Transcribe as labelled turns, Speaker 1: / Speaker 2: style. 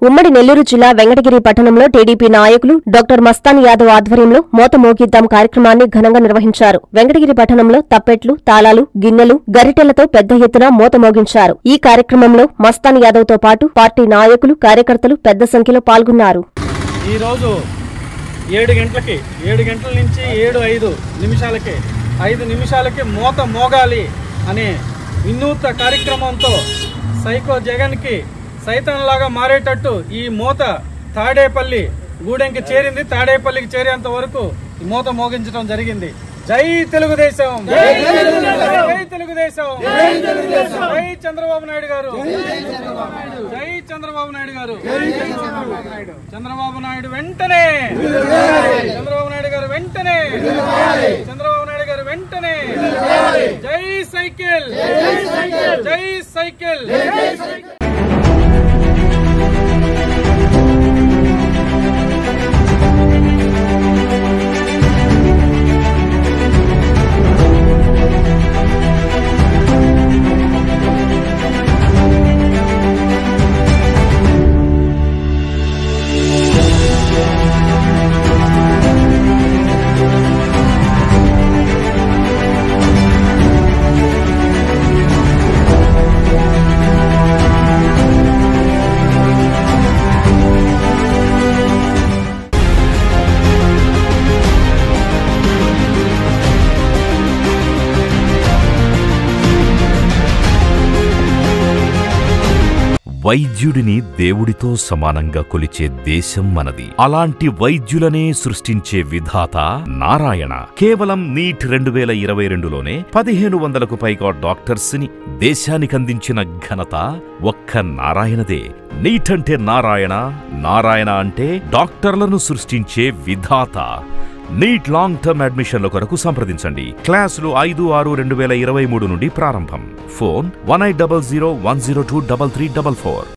Speaker 1: ఉమ్మడి నెల్లూరు జిల్లా వెంకటగిరి పట్టణంలో టీడీపీ నాయకులు డాక్టర్ మస్తాన్ యాదవ్ ఆధ్వర్యంలో మోత మోగిద్దాం కార్యక్రమాన్ని ఘనంగా నిర్వహించారు వెంకటగిరి పట్టణంలో తప్పెట్లు తాళాలు గిన్నెలు గరిటెలతో పెద్ద ఎత్తున మోత మోగించారు ఈ కార్యక్రమంలో మస్తాన్ యాదవ్ తో పాటు పార్టీ నాయకులు కార్యకర్తలు పెద్ద సంఖ్యలో పాల్గొన్నారు
Speaker 2: ఈరోజు ఏడు గంటలకి ఏడు గంటల నుంచి ఏడు ఐదు నిమిషాలకి ఐదు నిమిషాలకి మోత మోగాలి అనే వినూత్న కార్యక్రమంతో సైకో జగన్కి సైతంలాగా మారేటట్టు ఈ మూత తాడేపల్లి గూడెంకి చేరింది తాడేపల్లికి చేరేంత వరకు ఈ మూత మోగించడం జరిగింది జై తెలుగుదేశం జై తెలుగుదేశం జై చంద్రబాబు నాయుడు గారు జై చంద్రబాబు నాయుడు గారు చంద్రబాబు నాయుడు వెంటనే చంద్రబాబు నాయుడు గారు వెంటనే చంద్రబాబు నాయుడు గారు వెంటనే జై సైకిల్ జై సైకిల్
Speaker 3: వైద్యుడిని దేవుడితో సమానంగా కొలిచే దేశం మనది అలాంటి వైద్యులనే సృష్టించే విధాత నారాయణ కేవలం నీట్ రెండు వేల ఇరవై రెండులోనే పదిహేను వందలకు పైగా డాక్టర్స్ ని దేశానికి అందించిన ఘనత ఒక్క నారాయణదే నీట్ అంటే నారాయణ నారాయణ అంటే డాక్టర్లను సృష్టించే విధాత నీట్ లాంగ్ టర్మ్ అడ్మిషన్ల కొరకు సంప్రదించండి క్లాసులు ఐదు ఆరు రెండు వేల ఇరవై మూడు నుండి ప్రారంభం phone one eight double zero one zero two double three double four